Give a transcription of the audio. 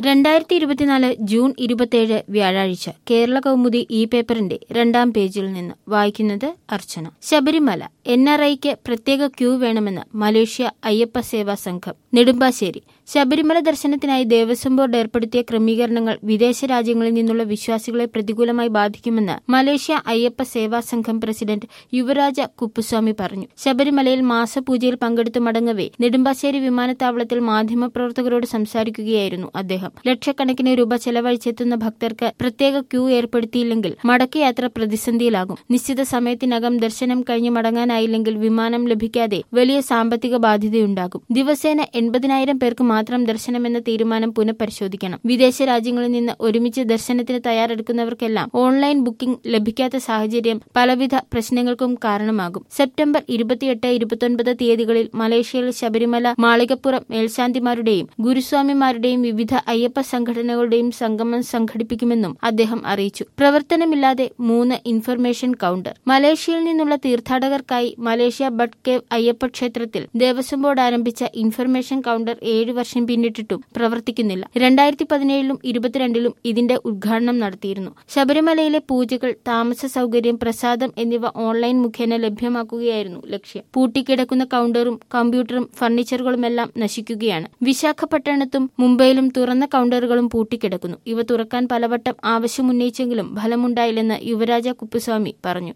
രണ്ടായിരത്തി ഇരുപത്തിനാല് ജൂൺ ഇരുപത്തിയേഴ് വ്യാഴാഴ്ച കേരള കൗമുദി ഈ പേപ്പറിന്റെ രണ്ടാം പേജിൽ നിന്ന് വായിക്കുന്നത് അർച്ചന ശബരിമല എൻ ആർ ഐക്ക് പ്രത്യേക ക്യൂ വേണമെന്ന് മലേഷ്യ അയ്യപ്പ സേവാ സംഘം നെടുമ്പാശ്ശേരി ശബരിമല ദർശനത്തിനായി ദേവസ്വം ബോർഡ് ഏർപ്പെടുത്തിയ ക്രമീകരണങ്ങൾ വിദേശ രാജ്യങ്ങളിൽ നിന്നുള്ള വിശ്വാസികളെ പ്രതികൂലമായി ബാധിക്കുമെന്ന് മലേഷ്യ അയ്യപ്പ സേവാ സംഘം പ്രസിഡന്റ് യുവരാജ കുപ്പുസ്വാമി പറഞ്ഞു ശബരിമലയിൽ മാസപൂജയിൽ പങ്കെടുത്തു മടങ്ങവേ നെടുമ്പാശ്ശേരി വിമാനത്താവളത്തിൽ മാധ്യമപ്രവർത്തകരോട് സംസാരിക്കുകയായിരുന്നു അദ്ദേഹം ലക്ഷക്കണക്കിന് രൂപ ചെലവഴിച്ചെത്തുന്ന ഭക്തർക്ക് പ്രത്യേക ക്യൂ ഏർപ്പെടുത്തിയില്ലെങ്കിൽ മടക്കയാത്ര പ്രതിസന്ധിയിലാകും നിശ്ചിത സമയത്തിനകം ദർശനം കഴിഞ്ഞ് മടങ്ങാനായില്ലെങ്കിൽ വിമാനം ലഭിക്കാതെ വലിയ സാമ്പത്തിക ബാധ്യതയുണ്ടാകും ദിവസേന എൺപതിനായിരം പേർക്ക് മാത്രം ദർശനമെന്ന തീരുമാനം പുനഃപരിശോധിക്കണം വിദേശ രാജ്യങ്ങളിൽ നിന്ന് ഒരുമിച്ച് ദർശനത്തിന് തയ്യാറെടുക്കുന്നവർക്കെല്ലാം ഓൺലൈൻ ബുക്കിംഗ് ലഭിക്കാത്ത സാഹചര്യം പലവിധ പ്രശ്നങ്ങൾക്കും കാരണമാകും സെപ്റ്റംബർ ഇരുപത്തിയെട്ട് ഇരുപത്തൊൻപത് തീയതികളിൽ മലേഷ്യയിൽ ശബരിമല മാളികപ്പുറം മേൽശാന്തിമാരുടെയും ഗുരുസ്വാമിമാരുടെയും വിവിധ അയ്യപ്പ സംഘടനകളുടെയും സംഗമം സംഘടിപ്പിക്കുമെന്നും അദ്ദേഹം അറിയിച്ചു പ്രവർത്തനമില്ലാതെ മൂന്ന് ഇൻഫർമേഷൻ കൌണ്ടർ മലേഷ്യയിൽ നിന്നുള്ള തീർത്ഥാടകർക്കായി മലേഷ്യ ബഡ് കേവ് അയ്യപ്പ ക്ഷേത്രത്തിൽ ദേവസ്വം ബോർഡ് ആരംഭിച്ച ഇൻഫർമേഷൻ കൌണ്ടർ ഏഴ് വർഷം പിന്നിട്ടിട്ടും പ്രവർത്തിക്കുന്നില്ല രണ്ടായിരത്തി പതിനേഴിലും ഇരുപത്തിരണ്ടിലും ഇതിന്റെ ഉദ്ഘാടനം നടത്തിയിരുന്നു ശബരിമലയിലെ പൂജകൾ താമസ സൗകര്യം പ്രസാദം എന്നിവ ഓൺലൈൻ മുഖേന ലഭ്യമാക്കുകയായിരുന്നു ലക്ഷ്യം പൂട്ടിക്കിടക്കുന്ന കൌണ്ടറും കമ്പ്യൂട്ടറും ഫർണിച്ചറുകളുമെല്ലാം നശിക്കുകയാണ് വിശാഖപട്ടണത്തും മുംബൈയിലും തുറന്ന കൌണ്ടറുകളും പൂട്ടിക്കിടക്കുന്നു ഇവ തുറക്കാൻ പലവട്ടം ആവശ്യമുന്നയിച്ചെങ്കിലും ഫലമുണ്ടായില്ലെന്ന് യുവരാജ കുപ്പുസ്വാമി പറഞ്ഞു